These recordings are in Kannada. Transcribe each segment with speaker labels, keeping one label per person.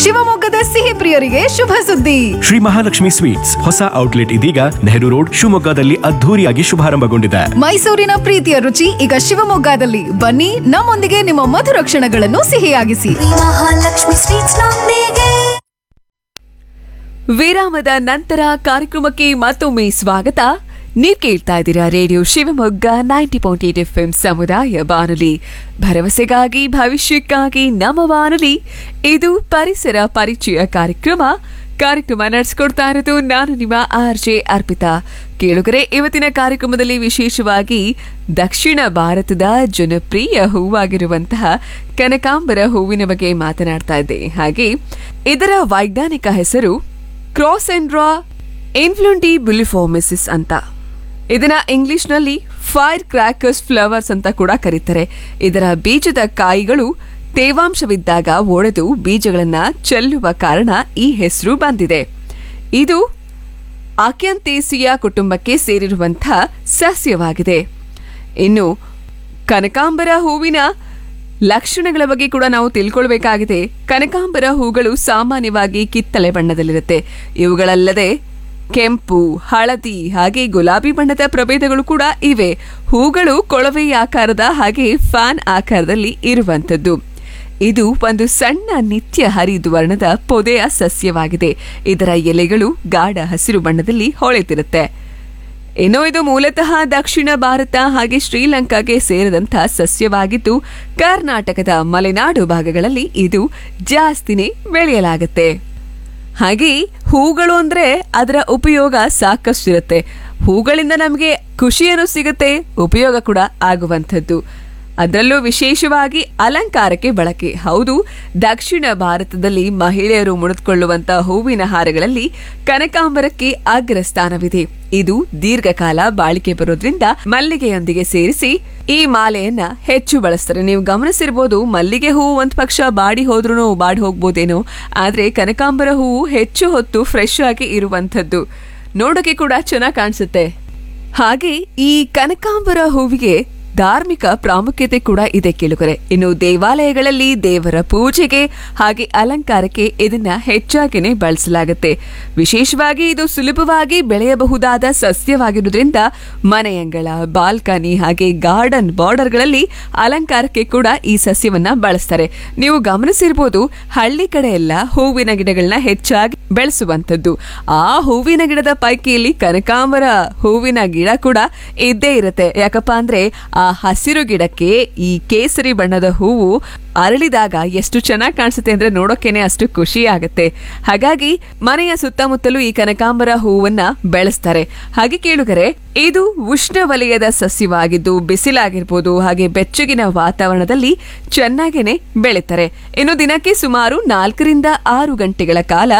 Speaker 1: ಶಿವಮೊಗ್ಗದ ಸಿಹಿ ಪ್ರಿಯರಿಗೆ ಶುಭ ಸುದ್ದಿ
Speaker 2: ಶ್ರೀ ಮಹಾಲಕ್ಷ್ಮಿ ಸ್ವೀಟ್ಸ್ ಹೊಸ ಔಟ್ಲೆಟ್ ಇದೀಗ ನೆಹರು ರೋಡ್ ಶಿವಮೊಗ್ಗದಲ್ಲಿ ಅದ್ಧೂರಿಯಾಗಿ ಶುಭಾರಂಭಗೊಂಡಿದೆ
Speaker 1: ಮೈಸೂರಿನ ಪ್ರೀತಿಯ ರುಚಿ ಈಗ ಶಿವಮೊಗ್ಗದಲ್ಲಿ ಬನ್ನಿ ನಮ್ಮೊಂದಿಗೆ ನಿಮ್ಮ ಮಧುರ ಕ್ಷಣಗಳನ್ನು ಸಿಹಿಯಾಗಿಸಿ
Speaker 3: ಮಹಾಲಕ್ಷ್ಮಿ ಸ್ವೀಟ್ಸ್ ನೊಂದಿಗೆ
Speaker 4: ವಿರಾಮದ ನಂತರ ಕಾರ್ಯಕ್ರಮಕ್ಕೆ ಮತ್ತೊಮ್ಮೆ ಸ್ವಾಗತ ನೀವು ಕೇಳ್ತಾ ಇದ್ದೀರಾ radio Shivamogga ninety point eight F M ಸಮುದಾಯ ಬಾನುಲಿ ಭರವಸೆಗಾಗಿ ಭವಿಷ್ಯಕ್ಕಾಗಿ ನಮ್ಮ ಬಾನುಲಿ ಇದು ಪರಿಸರ ಪರಿಚಯ ಕಾರ್ಯಕ್ರಮ ಕಾರ್ಯಕ್ರಮ ನಡೆಸ್ಕೊಡ್ತಾ ಇರೋದು ನಾನು ನಿಮ್ಮ ಆರ್ ಜೆ ಅರ್ಪಿತಾ ಕೇಳುಗರೆ ಇವತ್ತಿನ ಕಾರ್ಯಕ್ರಮದಲ್ಲಿ ವಿಶೇಷವಾಗಿ ದಕ್ಷಿಣ ಭಾರತದ ಜನಪ್ರಿಯ ಹೂವಾಗಿರುವಂತಹ ಕನಕಾಂಬರ ಹೂವಿನ ಬಗ್ಗೆ ಮಾತನಾಡ್ತಾ ಇದ್ದೆ ಹಾಗೆ ಇದರ ವೈಜ್ಞಾನಿಕ ಹೆಸರು ಕ್ರಾಸೆಂಡ್ರಾ ಇನ್ಫ್ಲುಂಟಿ ಬುಲಿಫಾರ್ಮಿಸಿಸ್ ಅಂತ ಇದನ್ನ ಇಂಗ್ಲಿಷ್ನಲ್ಲಿ ಫೈರ್ ಕ್ರ್ಯಾಕರ್ಸ್ ಫ್ಲವರ್ಸ್ ಅಂತ ಕೂಡ ಕರೀತಾರೆ ಇದರ ಬೀಜದ ಕಾಯಿಗಳು ತೇವಾಂಶವಿದ್ದಾಗ ಒಡೆದು ಬೀಜಗಳನ್ನ ಚೆಲ್ಲುವ ಕಾರಣ ಈ ಹೆಸರು ಬಂದಿದೆ ಇದು ಆಕ್ಯಂತೇಸಿಯ ಕುಟುಂಬಕ್ಕೆ ಸೇರಿರುವಂತಹ ಸಸ್ಯವಾಗಿದೆ ಇನ್ನು ಕನಕಾಂಬರ ಹೂವಿನ ಲಕ್ಷಣಗಳ ಬಗ್ಗೆ ಕೂಡ ನಾವು ತಿಳ್ಕೊಳ್ಬೇಕಾಗಿದೆ ಕನಕಾಂಬರ ಹೂಗಳು ಸಾಮಾನ್ಯವಾಗಿ ಕಿತ್ತಳೆ ಬಣ್ಣದಲ್ಲಿರುತ್ತೆ ಇವುಗಳಲ್ಲದೆ ಕೆಂಪು ಹಳದಿ ಹಾಗೆ ಗುಲಾಬಿ ಬಣ್ಣದ ಪ್ರಭೇದಗಳು ಕೂಡ ಇವೆ ಹೂಗಳು ಕೊಳವೆ ಆಕಾರದ ಹಾಗೆ ಫ್ಯಾನ್ ಆಕಾರದಲ್ಲಿ ಇರುವಂತದ್ದು ಇದು ಒಂದು ಸಣ್ಣ ನಿತ್ಯ ಹರಿದು ವರ್ಣದ ಪೊದೆಯ ಸಸ್ಯವಾಗಿದೆ ಇದರ ಎಲೆಗಳು ಗಾಢ ಹಸಿರು ಬಣ್ಣದಲ್ಲಿ ಹೊಳೆತಿರುತ್ತೆ ಇನ್ನು ಇದು ಮೂಲತಃ ದಕ್ಷಿಣ ಭಾರತ ಹಾಗೆ ಶ್ರೀಲಂಕಾಗೆ ಸೇರಿದಂತಹ ಸಸ್ಯವಾಗಿದ್ದು ಕರ್ನಾಟಕದ ಮಲೆನಾಡು ಭಾಗಗಳಲ್ಲಿ ಇದು ಜಾಸ್ತಿನೇ ಬೆಳೆಯಲಾಗುತ್ತೆ ಹಾಗೆ ಹೂಗಳು ಅಂದ್ರೆ ಅದರ ಉಪಯೋಗ ಸಾಕಷ್ಟಿರುತ್ತೆ ಹೂಗಳಿಂದ ನಮಗೆ ಖುಷಿಯನ್ನು ಸಿಗುತ್ತೆ ಉಪಯೋಗ ಕೂಡ ಆಗುವಂಥದ್ದು ಅದರಲ್ಲೂ ವಿಶೇಷವಾಗಿ ಅಲಂಕಾರಕ್ಕೆ ಬಳಕೆ ಹೌದು ದಕ್ಷಿಣ ಭಾರತದಲ್ಲಿ ಮಹಿಳೆಯರು ಮುಡಿದುಕೊಳ್ಳುವಂತಹ ಹೂವಿನ ಹಾರಗಳಲ್ಲಿ ಕನಕಾಂಬರಕ್ಕೆ ಅಗ್ರ ಸ್ಥಾನವಿದೆ ಇದು ದೀರ್ಘಕಾಲ ಬಾಳಿಕೆ ಬರೋದ್ರಿಂದ ಮಲ್ಲಿಗೆಯೊಂದಿಗೆ ಸೇರಿಸಿ ಈ ಮಾಲೆಯನ್ನ ಹೆಚ್ಚು ಬಳಸ್ತಾರೆ ನೀವು ಗಮನಿಸಿರ್ಬೋದು ಮಲ್ಲಿಗೆ ಹೂವು ಒಂದ್ ಪಕ್ಷ ಬಾಡಿ ಹೋದ್ರೂ ಬಾಡಿ ಹೋಗ್ಬೋದೇನೋ ಆದ್ರೆ ಕನಕಾಂಬರ ಹೂವು ಹೆಚ್ಚು ಹೊತ್ತು ಫ್ರೆಶ್ ಆಗಿ ಇರುವಂಥದ್ದು ನೋಡೋಕೆ ಕೂಡ ಚೆನ್ನಾಗಿ ಕಾಣಿಸುತ್ತೆ ಹಾಗೆ ಈ ಕನಕಾಂಬರ ಹೂವಿಗೆ ಧಾರ್ಮಿಕ ಪ್ರಾಮುಖ್ಯತೆ ಕೂಡ ಇದೆ ಕೇಳುಗರೆ ಇನ್ನು ದೇವಾಲಯಗಳಲ್ಲಿ ದೇವರ ಪೂಜೆಗೆ ಹಾಗೆ ಅಲಂಕಾರಕ್ಕೆ ಇದನ್ನ ಹೆಚ್ಚಾಗಿನೇ ಬಳಸಲಾಗುತ್ತೆ ವಿಶೇಷವಾಗಿ ಇದು ಸುಲಭವಾಗಿ ಬೆಳೆಯಬಹುದಾದ ಸಸ್ಯವಾಗಿರುವುದರಿಂದ ಮನೆಯಂಗಳ ಬಾಲ್ಕನಿ ಹಾಗೆ ಗಾರ್ಡನ್ ಬಾರ್ಡರ್ಗಳಲ್ಲಿ ಅಲಂಕಾರಕ್ಕೆ ಕೂಡ ಈ ಸಸ್ಯವನ್ನ ಬಳಸ್ತಾರೆ ನೀವು ಗಮನಿಸಿರ್ಬೋದು ಹಳ್ಳಿ ಕಡೆ ಎಲ್ಲ ಹೂವಿನ ಗಿಡಗಳನ್ನ ಹೆಚ್ಚಾಗಿ ಬೆಳೆಸುವಂತದ್ದು ಆ ಹೂವಿನ ಗಿಡದ ಪೈಕಿಯಲ್ಲಿ ಕನಕಾಂಬರ ಹೂವಿನ ಗಿಡ ಕೂಡ ಇದ್ದೇ ಇರುತ್ತೆ ಯಾಕಪ್ಪ ಅಂದ್ರೆ ಆ ಹಸಿರು ಗಿಡಕ್ಕೆ ಈ ಕೇಸರಿ ಬಣ್ಣದ ಹೂವು ಅರಳಿದಾಗ ಎಷ್ಟು ಚೆನ್ನಾಗಿ ಕಾಣಿಸುತ್ತೆ ಅಂದ್ರೆ ನೋಡೋಕೆನೆ ಅಷ್ಟು ಖುಷಿ ಆಗುತ್ತೆ ಹಾಗಾಗಿ ಮನೆಯ ಸುತ್ತಮುತ್ತಲೂ ಈ ಕನಕಾಂಬರ ಹೂವನ್ನ ಬೆಳೆಸ್ತಾರೆ ಹಾಗೆ ಕೇಳುಗರೆ ಇದು ಉಷ್ಣವಲಯದ ಸಸ್ಯವಾಗಿದ್ದು ಬಿಸಿಲಾಗಿರ್ಬೋದು ಹಾಗೆ ಬೆಚ್ಚಗಿನ ವಾತಾವರಣದಲ್ಲಿ ಚೆನ್ನಾಗೇನೆ ಬೆಳೀತಾರೆ ಇನ್ನು ದಿನಕ್ಕೆ ಸುಮಾರು ನಾಲ್ಕರಿಂದ ಆರು ಗಂಟೆಗಳ ಕಾಲ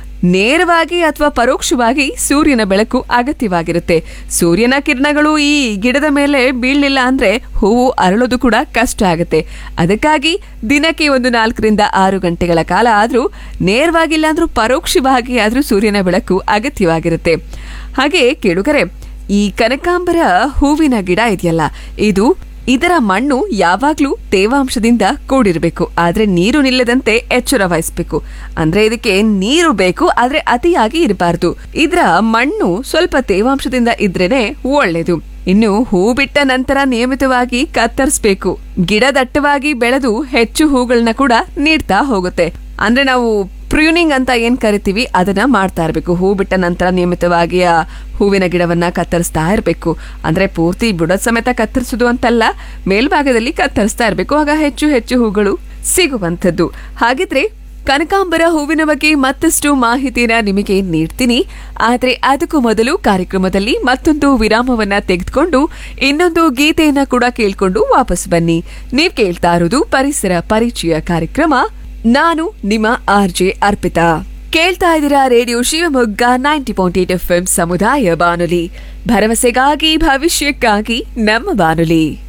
Speaker 4: ನೇರವಾಗಿ ಅಥವಾ ಪರೋಕ್ಷವಾಗಿ ಸೂರ್ಯನ ಬೆಳಕು ಅಗತ್ಯವಾಗಿರುತ್ತೆ ಸೂರ್ಯನ ಕಿರಣಗಳು ಈ ಗಿಡದ ಮೇಲೆ ಬೀಳಲಿಲ್ಲ ಅಂದ್ರೆ ಹೂವು ಅರಳೋದು ಕೂಡ ಕಷ್ಟ ಆಗುತ್ತೆ ಅದಕ್ಕಾಗಿ ದಿನಕ್ಕೆ ಒಂದು ನಾಲ್ಕರಿಂದ ಆರು ಗಂಟೆಗಳ ಕಾಲ ಆದ್ರೂ ನೇರವಾಗಿಲ್ಲ ಅಂದ್ರೂ ಪರೋಕ್ಷವಾಗಿ ಆದ್ರೂ ಸೂರ್ಯನ ಬೆಳಕು ಅಗತ್ಯವಾಗಿರುತ್ತೆ ಹಾಗೆ ಕೇಳುಗರೆ ಈ ಕನಕಾಂಬರ ಹೂವಿನ ಗಿಡ ಇದೆಯಲ್ಲ ಇದು ಇದರ ಮಣ್ಣು ಯಾವಾಗ್ಲೂ ತೇವಾಂಶದಿಂದ ಕೂಡಿರಬೇಕು ಆದ್ರೆ ನೀರು ನಿಲ್ಲದಂತೆ ಎಚ್ಚರ ವಹಿಸಬೇಕು ಅಂದ್ರೆ ಇದಕ್ಕೆ ನೀರು ಬೇಕು ಆದ್ರೆ ಅತಿಯಾಗಿ ಇರಬಾರ್ದು ಇದರ ಮಣ್ಣು ಸ್ವಲ್ಪ ತೇವಾಂಶದಿಂದ ಇದ್ರೇನೆ ಒಳ್ಳೇದು ಇನ್ನು ಹೂ ಬಿಟ್ಟ ನಂತರ ನಿಯಮಿತವಾಗಿ ಕತ್ತರಿಸಬೇಕು ಗಿಡ ದಟ್ಟವಾಗಿ ಬೆಳೆದು ಹೆಚ್ಚು ಹೂಗಳನ್ನ ಕೂಡ ನೀಡ್ತಾ ಹೋಗುತ್ತೆ ಅಂದ್ರೆ ನಾವು ಪ್ರ್ಯೂನಿಂಗ್ ಅಂತ ಏನ್ ಕರಿತೀವಿ ಅದನ್ನ ಮಾಡ್ತಾ ಇರಬೇಕು ಹೂ ಬಿಟ್ಟ ನಂತರ ನಿಯಮಿತವಾಗಿ ಆ ಹೂವಿನ ಗಿಡವನ್ನ ಕತ್ತರಿಸ್ತಾ ಇರಬೇಕು ಅಂದ್ರೆ ಪೂರ್ತಿ ಬುಡದ ಸಮೇತ ಕತ್ತರಿಸೋದು ಅಂತಲ್ಲ ಮೇಲ್ಭಾಗದಲ್ಲಿ ಕತ್ತರಿಸ್ತಾ ಇರಬೇಕು ಆಗ ಹೆಚ್ಚು ಹೆಚ್ಚು ಹೂಗಳು ಸಿಗುವಂಥದ್ದು ಹಾಗಿದ್ರೆ ಕನಕಾಂಬರ ಹೂವಿನ ಬಗ್ಗೆ ಮತ್ತಷ್ಟು ಮಾಹಿತಿನ ನಿಮಗೆ ನೀಡ್ತೀನಿ ಆದ್ರೆ ಅದಕ್ಕೂ ಮೊದಲು ಕಾರ್ಯಕ್ರಮದಲ್ಲಿ ಮತ್ತೊಂದು ವಿರಾಮವನ್ನ ತೆಗೆದುಕೊಂಡು ಇನ್ನೊಂದು ಗೀತೆಯನ್ನ ಕೂಡ ಕೇಳ್ಕೊಂಡು ವಾಪಸ್ ಬನ್ನಿ ನೀವ್ ಕೇಳ್ತಾ ಇರೋದು ಪರಿಸರ ಪರಿಚಯ ಕಾರ್ಯಕ್ರಮ ನಾನು ನಿಮ್ಮ ಆರ್ ಜೆ ಅರ್ಪಿತಾ ಕೇಳ್ತಾ ಇದ್ದೀರಾ radio Shivamogga ninety point eight F ಸಮುದಾಯ ಬಾನುಲಿ ಭರವಸೆಗಾಗಿ ಭವಿಷ್ಯಕ್ಕಾಗಿ ನಮ್ಮ ಬಾನುಲಿ